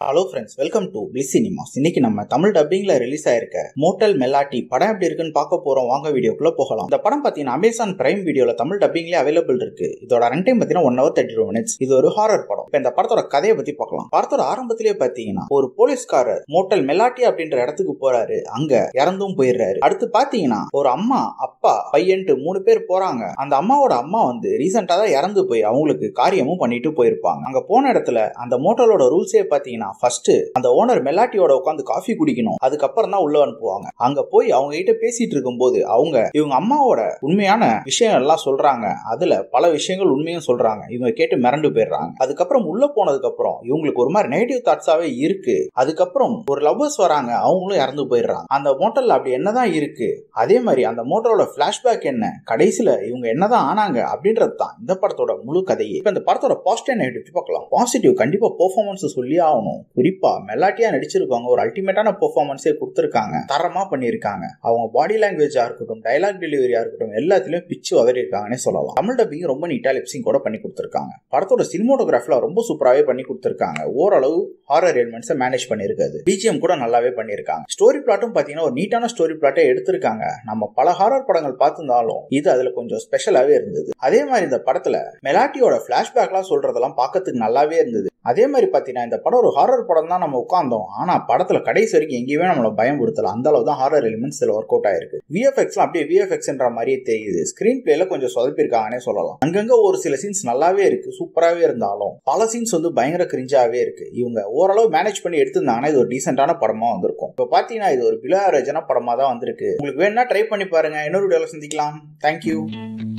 hello friends welcome to பிளி cinemas இன்னைக்கு நம்ம தமிழ் டப்பிங்ல ரிலீஸ் ஆயிருக்க மோட்டல் மெலாட்டி படம் எப்படி இருக்குன்னு பார்க்க போறோம் வாங்க வீடியோக்குள்ள போகலாம் இந்த படம் பார்த்தீங்கன்னா அமேசான் பிரைம் வீடியோல தமிழ் டப்பிங்லேயே அவைலபிள் இருக்கு இதோட ரன் டைம் பார்த்தீங்கன்னா one hour thirty two minutes இது ஒரு ஹாரர் படம் இப்போ இந்த படத்தோட கதையை பத்தி பார்க்கலாம் படத்தோட ஆரம்பத்திலேயே பார்த்தீங்கன்னா ஒரு போலீஸ்காரர் மோட்டல் மெலாட்டி அப்படின்ற இடத்துக்கு போறாரு அங்க இறந்தும் போயிடுறாரு அடுத்து பார்த்தீங்கன்னா ஒரு அம்மா அப்பா பையன்ட்டு மூணு பேர் போறாங்க அந்த அம்மாவோட அம்மா வந்து ரீசெண்டா தான் இறந்து போய் அவங்களுக்கு காரியமும் பண்ணிட்டு போயிருப்பாங்க அங்க போன இடத்துல அந்த மோட்டலோட ரூல்ஸே பார்த்தீங்கன்னா ஃபர்ஸ்ட் அந்த ஓனர் மெலாட்டியோட உட்காந்து காஃபி குடிக்கணும் அதுக்கப்புறம் தான் உள்ள அனுப்புவாங்க அங்க போய் அவங்க கிட்ட பேசிட்டு இருக்கும்போது அவங்க இவங்க அம்மாவோட உண்மையான விஷயம் எல்லாம் சொல்றாங்க அதுல பல விஷயங்கள் உண்மையும் சொல்றாங்க இவங்க கேட்டு மிரண்டு போயிடுறாங்க அதுக்கப்புறம் உள்ள போனதுக்கு அப்புறம் இவங்களுக்கு ஒரு மாதிரி நெகட்டிவ் தாட்ஸாவே இருக்கு அதுக்கப்புறம் ஒரு லவ்வர்ஸ் வராங்க அவங்களும் இறந்து போயிடுறாங்க அந்த மோட்டல்ல அப்படி என்னதான் இருக்கு அதே மாதிரி அந்த மோட்டலோட பிளாஷ்பேக் என்ன கடைசியில இவங்க என்னதான் ஆனாங்க அப்படின்றது தான் இந்த படத்தோட முழு கதையே இப்ப இந்த படத்தோட பாசிட்டிவ் நெகட்டிவ் பார்க்கலாம் பாசிட்டிவ் கண்டிப்பா பெர்ஃபார்மன்ஸ் சொல்லி ஆகணும் குறிப்பா மெலாட்டியா நடிச்சிருக்காங்க ஒரு அல்டிமேட்டான பெர்ஃபார்மன்ஸே கொடுத்துருக்காங்க தரமா பண்ணியிருக்காங்க அவங்க பாடி லாங்குவேஜா இருக்கட்டும் டைலாக் டெலிவரியா இருக்கட்டும் எல்லாத்துலயும் பிச்சு உதறி இருக்காங்கன்னே சொல்லலாம் தமிழ் டப்பிங் ரொம்ப நீட்டா லிப்சிங் கூட பண்ணி கொடுத்துருக்காங்க படத்தோட சினிமோட்டோகிராஃபில ரொம்ப சூப்பராகவே பண்ணி கொடுத்துருக்காங்க ஓரளவு ஹாரர் எலிமெண்ட்ஸை மேனேஜ் பண்ணியிருக்காது பிஜிஎம் கூட நல்லாவே பண்ணியிருக்காங்க ஸ்டோரி பிளாட்டும் பார்த்தீங்கன்னா ஒரு நீட்டான ஸ்டோரி பிளாட்டை எடுத்திருக்காங்க நம்ம பல ஹாரர் படங்கள் பார்த்திருந்தாலும் இது அதுல கொஞ்சம் ஸ்பெஷலாவே இருந்தது அதே மாதிரி இந்த படத்துல மெலாட்டியோட பிளாஷ்பேக்லாம் சொல்றதெல்லாம் பார்க்கறதுக்கு நல்லாவே இருந்தது அதே மாதிரி பார்த்தீங்கன்னா இந்த படம் ஒரு ஹாரர் படம் தான் நம்ம உட்காந்தோம் ஆனா படத்துல கடைசி வரைக்கும் எங்கேயுமே நம்மளை பயன்படுத்தல அந்த அளவு தான் ஹாரர் எலிமெண்ட்ஸ் இதில் ஒர்க் அவுட் ஆயிருக்கு விஎஃப்எக்ஸ்லாம் அப்படியே விஎஃப்எக்ஸ்ன்ற மாதிரியே தெரியுது ஸ்கிரீன் பிளேல கொஞ்சம் சொதப்பிருக்காங்கன்னே சொல்லலாம் அங்கங்க ஒரு சில சீன்ஸ் நல்லாவே இருக்கு சூப்பராகவே இருந்தாலும் பல சீன்ஸ் வந்து பயங்கர கிரிஞ்சாவே இருக்கு இவங்க ஓரளவு மேனேஜ் பண்ணி எடுத்திருந்தாங்கன்னா இது ஒரு டீசென்டான படமா வந்திருக்கும் இப்போ பார்த்தீங்கன்னா இது ஒரு பிலா ரஜனா படமா தான் வந்திருக்கு உங்களுக்கு வேணா ட்ரை பண்ணி பாருங்க இன்னொரு வீடியோவில் சந்திக்கலாம் தேங்க்யூ